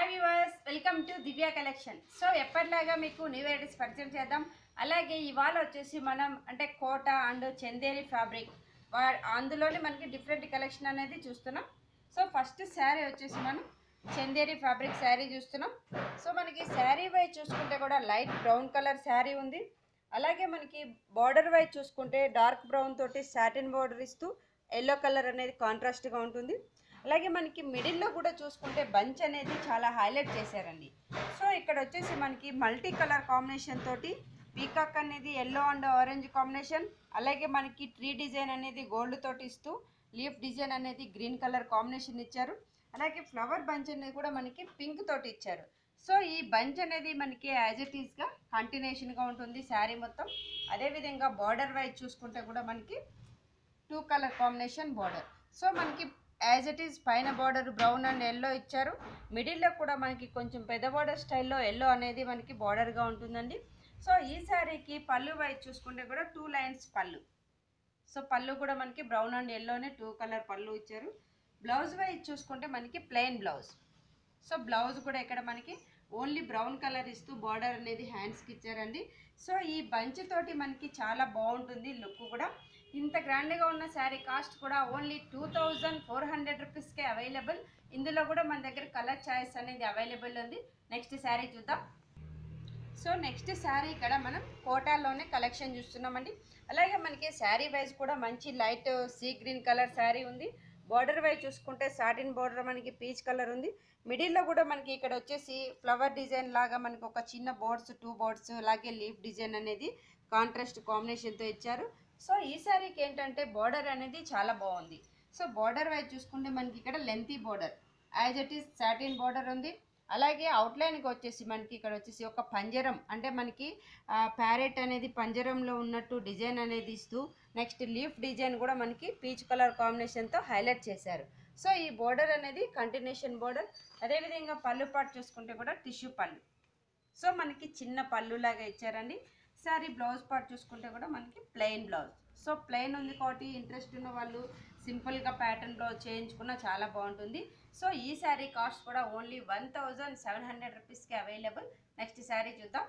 hi viewers welcome to Divya collection so ఎప్పటిలాగా మీకు new varieties పరిచయం చేద్దాం అలాగే ఇవాళ వచ్చేసి మనం అంటే కోట అండ్ చందేరి ఫ్యాబ్రిక్ వా అందులోనే మనకి డిఫరెంట్ కలెక్షన్ అనేది చూస్తున్నాం సో ఫస్ట్ శారీ వచ్చేసి మనం చందేరి ఫ్యాబ్రిక్ శారీ చూస్తున్నాం సో మనకి శారీ వైజ్ చూసుకుంటే కూడా లైట్ బ్రౌన్ కలర్ శారీ ఉంది అలాగే మనకి బార్డర్ వైజ్ చూసుకుంటే డార్క్ బ్రౌన్ తోటి సాటిన్ బార్డర్ ఇస్తూ ఎల్లో కలర్ అనేది కాంట్రాస్ట్గా ఉంటుంది అలాగే మనకి మిడిల్లో కూడా చూసుకుంటే బంచ్ అనేది చాలా హైలైట్ చేశారండి సో ఇక్కడ వచ్చేసి మనకి మల్టీ కలర్ కాంబినేషన్ తోటి పీకాక్ అనేది ఎల్లో అండ్ ఆరెంజ్ కాంబినేషన్ అలాగే మనకి ట్రీ డిజైన్ అనేది గోల్డ్ తోటి ఇస్తూ లీఫ్ డిజైన్ అనేది గ్రీన్ కలర్ కాంబినేషన్ ఇచ్చారు అలాగే ఫ్లవర్ బంచ్ అనేది కూడా మనకి పింక్ తోటి ఇచ్చారు సో ఈ బంచ్ అనేది మనకి యాజ్ ఇట్ ఈస్గా కంటిన్యూషన్గా ఉంటుంది శారీ మొత్తం అదేవిధంగా బార్డర్ వైజ్ చూసుకుంటే కూడా మనకి two colour combination border so మనకి యాజ్ ఇట్ ఈస్ పైన బార్డర్ బ్రౌన్ అండ్ ఎల్లో ఇచ్చారు మిడిల్లో కూడా మనకి కొంచెం పెద్ద బార్డర్ స్టైల్లో ఎల్లో అనేది మనకి బార్డర్గా ఉంటుందండి సో ఈ శారీకి పళ్ళు వైజ్ చూసుకుంటే కూడా టూ లైన్స్ పళ్ళు సో పళ్ళు కూడా మనకి బ్రౌన్ అండ్ ఎల్లోనే టూ కలర్ పళ్ళు ఇచ్చారు బ్లౌజ్ వైజ్ చూసుకుంటే మనకి ప్లెయిన్ బ్లౌజ్ సో బ్లౌజ్ కూడా ఇక్కడ మనకి ఓన్లీ బ్రౌన్ కలర్ ఇస్తూ బార్డర్ అనేది హ్యాండ్స్కి ఇచ్చారండి సో ఈ బంచ్ తోటి మనకి చాలా బాగుంటుంది లుక్ కూడా ఇంత గ్రాండ్గా ఉన్న శారీ కాస్ట్ కూడా only two thousand four hundred రూపీస్కే అవైలబుల్ ఇందులో కూడా మన దగ్గర కలర్ చాయిస్ అనేది అవైలబుల్ ఉంది నెక్స్ట్ శారీ చూద్దాం సో నెక్స్ట్ శారీ ఇక్కడ మనం కోటాలోనే కలెక్షన్ చూస్తున్నామండి అలాగే మనకి శారీ వైజ్ కూడా మంచి light sea green colour sari ఉంది బార్డర్ వైజ్ చూసుకుంటే సాటిన్ బార్డర్ మనకి పీచ్ కలర్ ఉంది మిడిల్లో కూడా మనకి ఇక్కడ వచ్చేసి ఫ్లవర్ డిజైన్ లాగా మనకి ఒక చిన్న బోర్డ్స్ టూ బోర్డ్స్ అలాగే లీఫ్ డిజైన్ అనేది కాంట్రాస్ట్ కాంబినేషన్తో ఇచ్చారు సో ఈ శారీకి ఏంటంటే బార్డర్ అనేది చాలా బాగుంది సో బార్డర్ వైజ్ చూసుకుంటే మనకి ఇక్కడ lengthy border as it is satin border ఉంది అలాగే అవుట్లైన్కి వచ్చేసి మనకి ఇక్కడ వచ్చేసి ఒక పంజరం అంటే మనకి ప్యారెట్ అనేది పంజరంలో ఉన్నట్టు డిజైన్ అనేది ఇస్తూ నెక్స్ట్ లీఫ్ డిజైన్ కూడా మనకి పీచ్ కలర్ కాంబినేషన్తో హైలైట్ చేశారు సో ఈ బోర్డర్ అనేది కంటిన్యూషన్ బోర్డర్ అదేవిధంగా పళ్ళు పాటు చూసుకుంటే కూడా టిష్యూ పళ్ళు సో మనకి చిన్న పళ్ళు లాగా ఇచ్చారండి సారీ బ్లౌజ్ పార్ట్ చూసుకుంటే కూడా మనకి ప్లెయిన్ బ్లౌజ్ సో ప్లెయిన్ ఉంది కాబట్టి ఇంట్రెస్ట్ ఉన్న వాళ్ళు సింపుల్గా ప్యాటర్న్ బ్లౌజ్ చేయించుకున్నా చాలా బాగుంటుంది సో ఈ శారీ కాస్ట్ కూడా only one thousand seven hundred రూపీస్కి అవైలబుల్ నెక్స్ట్ శారీ చూద్దాం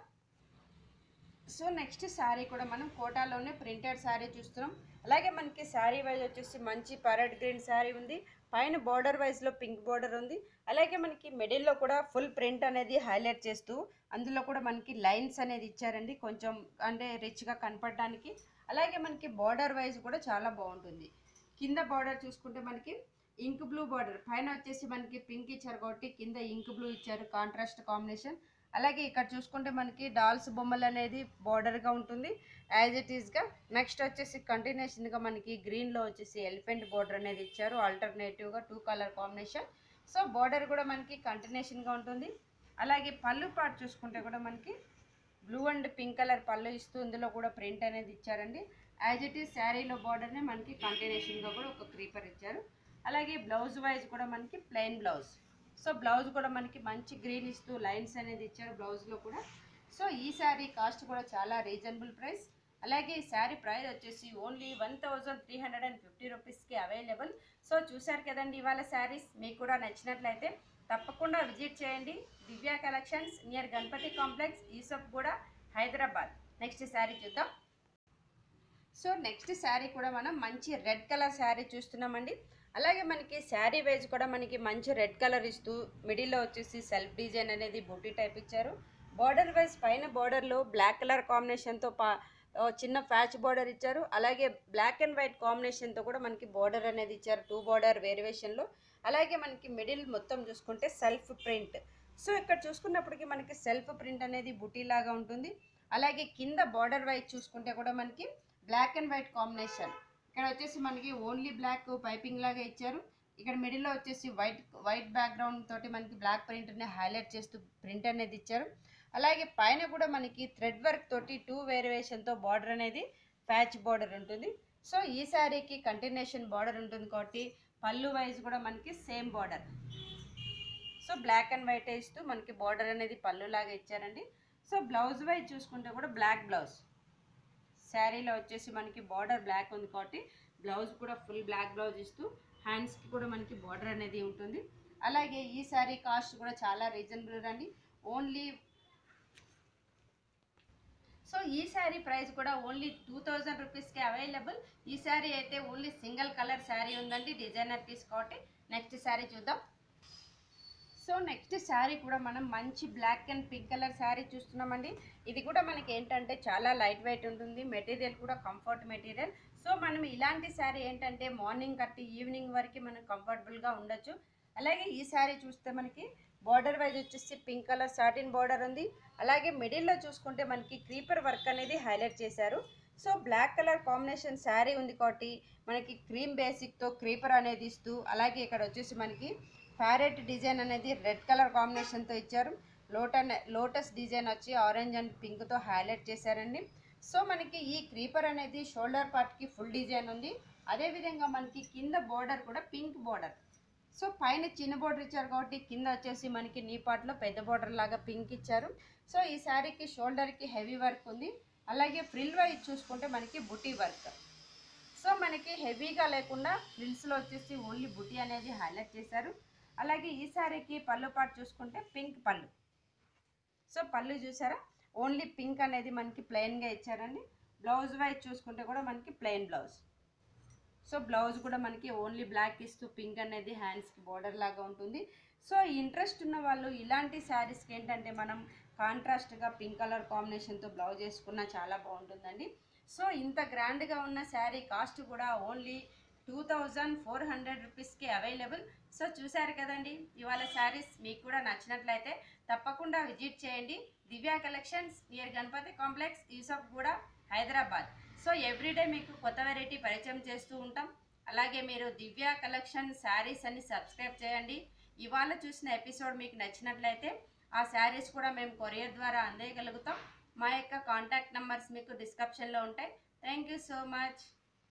సో నెక్స్ట్ శారీ కూడా మనం కోటాలోనే ప్రింటెడ్ శారీ చూస్తున్నాం అలాగే మనకి శారీ వైజ్ వచ్చేసి మంచి పరెడ్ గ్రీన్ శారీ ఉంది పైన బార్డర్ వైజ్లో పింక్ బార్డర్ ఉంది అలాగే మనకి మిడిల్లో కూడా ఫుల్ ప్రింట్ అనేది హైలైట్ చేస్తూ అందులో కూడా మనకి లైన్స్ అనేది ఇచ్చారండి కొంచెం అంటే రిచ్గా కనపడడానికి అలాగే మనకి బార్డర్ వైజ్ కూడా చాలా బాగుంటుంది కింద బార్డర్ చూసుకుంటే మనకి ఇంక్ బ్లూ బార్డర్ పైన వచ్చేసి మనకి పింక్ ఇచ్చారు కాబట్టి కింద ఇంక్ బ్లూ ఇచ్చారు కాంట్రాస్ట్ కాంబినేషన్ అలాగే ఇక్కడ చూసుకుంటే మనకి డాల్స్ బొమ్మలు అనేది బార్డర్గా ఉంటుంది యాజ్ ఇట్ ఈస్గా నెక్స్ట్ వచ్చేసి కంటిన్యూషన్గా మనకి గ్రీన్లో వచ్చేసి ఎలిఫెంట్ బార్డర్ అనేది ఇచ్చారు ఆల్టర్నేటివ్గా two colour combination so border కూడా మనకి కంటిన్యూషన్గా ఉంటుంది అలాగే పళ్ళు పార్ట్ చూసుకుంటే కూడా మనకి బ్లూ అండ్ పింక్ కలర్ పళ్ళు ఇస్తూ ఇందులో కూడా ప్రింట్ అనేది ఇచ్చారండి యాజ్ ఇట్ ఈస్ శారీలో బార్డర్నే మనకి కంటిన్యూషన్గా కూడా ఒక క్రీపర్ ఇచ్చారు అలాగే బ్లౌజ్ వైజ్ కూడా మనకి ప్లెయిన్ బ్లౌజ్ సో బ్లౌజ్ కూడా మనకి మంచి గ్రీన్ ఇస్తూ లైన్స్ అనేది ఇచ్చారు బ్లౌజ్లో కూడా సో ఈ శారీ కాస్ట్ కూడా చాలా రీజనబుల్ ప్రైస్ అలాగే ఈ శారీ ప్రైస్ వచ్చేసి only one thousand three hundred and fifty రూపీస్కి అవైలబుల్ సో చూశారు కదండి ఇవాళ శారీస్ మీకు కూడా నచ్చినట్లయితే తప్పకుండా విజిట్ చేయండి Divya collections near Ganapati complex Yusuf కూడా హైదరాబాద్ నెక్స్ట్ శారీ చూద్దాం సో నెక్స్ట్ శారీ కూడా మనం మంచి రెడ్ కలర్ శారీ చూస్తున్నామండి అలాగే మనకి శారీ వైజ్ కూడా మనకి మంచి రెడ్ కలర్ ఇస్తూ మిడిల్లో వచ్చేసి సెల్ఫ్ డిజైన్ అనేది బుట్టి టైప్ ఇచ్చారు బార్డర్ వైజ్ పైన బార్డర్లో బ్లాక్ కలర్ కాంబినేషన్తో పా ఓ చిన్న ప్యాచ్ బార్డర్ ఇచ్చారు అలాగే బ్లాక్ అండ్ వైట్ కాంబినేషన్తో కూడా మనకి బార్డర్ అనేది ఇచ్చారు టూ బార్డర్ వేరియేషన్లో అలాగే మనకి మిడిల్ మొత్తం చూసుకుంటే సెల్ఫ్ ప్రింట్ సో ఇక్కడ చూసుకున్నప్పటికీ మనకి సెల్ఫ్ ప్రింట్ అనేది బుటీ లాగా ఉంటుంది అలాగే కింద బార్డర్ వైజ్ చూసుకుంటే కూడా మనకి బ్లాక్ అండ్ వైట్ కాంబినేషన్ ఇక్కడ వచ్చేసి మనకి ఓన్లీ బ్లాక్ పైపింగ్ లాగా ఇచ్చారు ఇక్కడ మిడిల్లో వచ్చేసి వైట్ వైట్ బ్యాక్గ్రౌండ్ తోటి మనకి బ్లాక్ ప్రింట్ని హైలైట్ చేస్తూ ప్రింట్ అనేది ఇచ్చారు అలాగే పైన కూడా మనకి థ్రెడ్ వర్క్ తోటి టూ వేరియేషన్తో బార్డర్ అనేది ప్యాచ్ బార్డర్ ఉంటుంది సో ఈ శారీకి కంటిన్యూషన్ బార్డర్ ఉంటుంది కాబట్టి పళ్ళు వైజ్ కూడా మనకి same border so black and white ఇస్తూ మనకి బార్డర్ అనేది పళ్ళు లాగా ఇచ్చారండి సో బ్లౌజ్ వైజ్ చూసుకుంటే కూడా బ్లాక్ బ్లౌజ్ శారీలో వచ్చేసి మనకి బార్డర్ బ్లాక్ ఉంది కాబట్టి బ్లౌజ్ కూడా ఫుల్ బ్లాక్ బ్లౌజ్ ఇస్తూ హ్యాండ్స్కి కూడా మనకి బార్డర్ అనేది ఉంటుంది అలాగే ఈ శారీ కాస్ట్ కూడా చాలా రీజనబుల్ అండి ఓన్లీ సో ఈ శారీ ప్రైస్ కూడా ఓన్లీ టూ థౌజండ్ రూపీస్కి అవైలబుల్ ఈ శారీ అయితే ఓన్లీ సింగిల్ కలర్ శారీ ఉందండి డిజైనర్ పీస్ కాబట్టి నెక్స్ట్ శారీ చూద్దాం సో నెక్స్ట్ శారీ కూడా మనం మంచి black and pink colour sari చూస్తున్నామండి ఇది కూడా మనకి ఏంటంటే చాలా లైట్ వెయిట్ ఉంటుంది మెటీరియల్ కూడా కంఫర్ట్ మెటీరియల్ సో మనం ఇలాంటి శారీ ఏంటంటే మార్నింగ్ కట్టి ఈవినింగ్ వరకు మనం కంఫర్టబుల్గా ఉండొచ్చు అలాగే ఈ శారీ చూస్తే మనకి బార్డర్ వైజ్ వచ్చేసి పింక్ కలర్ సాటిన్ బార్డర్ ఉంది అలాగే మిడిల్లో చూసుకుంటే మనకి క్రీపర్ వర్క్ అనేది హైలైట్ చేశారు so black colour combination sari ఉంది కాబట్టి మనకి క్రీమ్ బేసిక్తో క్రీపర్ అనేది ఇస్తూ అలాగే ఇక్కడ వచ్చేసి మనకి ప్యారెట్ డిజైన్ అనేది రెడ్ కలర్ కాంబినేషన్తో ఇచ్చారు లోటన్ లోటస్ డిజైన్ వచ్చి ఆరెంజ్ అండ్ పింక్తో హైలైట్ చేశారండి సో మనకి ఈ క్రీపర్ అనేది షోల్డర్ పార్ట్కి ఫుల్ డిజైన్ ఉంది అదేవిధంగా మనకి కింద బోర్డర్ కూడా పింక్ బోర్డర్ సో పైన చిన్న బోర్డర్ ఇచ్చారు కాబట్టి కింద వచ్చేసి మనకి నీ పార్ట్లో పెద్ద బోర్డర్ లాగా పింక్ ఇచ్చారు సో ఈ శారీకి షోల్డర్కి హెవీ వర్క్ ఉంది అలాగే ఫ్రిల్ వైజ్ చూసుకుంటే మనకి బుటీ వర్క్ సో మనకి హెవీగా లేకుండా ఫ్రిల్స్లో వచ్చేసి ఓన్లీ బుటీ అనేది హైలైట్ చేశారు అలాగే ఈ శారీకి పళ్ళు పాటు చూసుకుంటే పింక్ పళ్ళు సో పళ్ళు చూసారా ఓన్లీ పింక్ అనేది మనకి ప్లెయిన్గా ఇచ్చారండి బ్లౌజ్ వైజ్ చూసుకుంటే కూడా మనకి ప్లెయిన్ బ్లౌజ్ సో బ్లౌజ్ కూడా మనకి ఓన్లీ బ్లాక్ ఇస్తూ పింక్ అనేది హ్యాండ్స్కి బార్డర్ లాగా ఉంటుంది సో ఇంట్రెస్ట్ ఉన్న వాళ్ళు ఇలాంటి శారీస్కి ఏంటంటే మనం కాంట్రాస్ట్గా పింక్ కలర్ కాంబినేషన్తో బ్లౌజ్ వేసుకున్నా చాలా బాగుంటుందండి సో ఇంత గ్రాండ్గా ఉన్న శారీ కాస్ట్ కూడా only two thousand four hundred రూపీస్కి అవైలబుల్ సో చూశారు కదండి ఇవాళ శారీస్ మీకు కూడా నచ్చినట్లయితే తప్పకుండా విజిట్ చేయండి Divya collections near Ganapati complex Yusuf కూడా హైదరాబాద్ సో ఎవ్రీడే మీకు కొత్త వెరైటీ పరిచయం చేస్తూ ఉంటాం అలాగే మీరు దివ్య కలెక్షన్ శారీస్ అని సబ్స్క్రైబ్ చేయండి ఇవాళ చూసిన ఎపిసోడ్ మీకు నచ్చినట్లయితే ఆ శారీస్ కూడా మేము కొరియర్ ద్వారా అందేయగలుగుతాం మా యొక్క కాంటాక్ట్ నెంబర్స్ మీకు డిస్క్రిప్షన్లో ఉంటాయి థ్యాంక్ యూ సో మచ్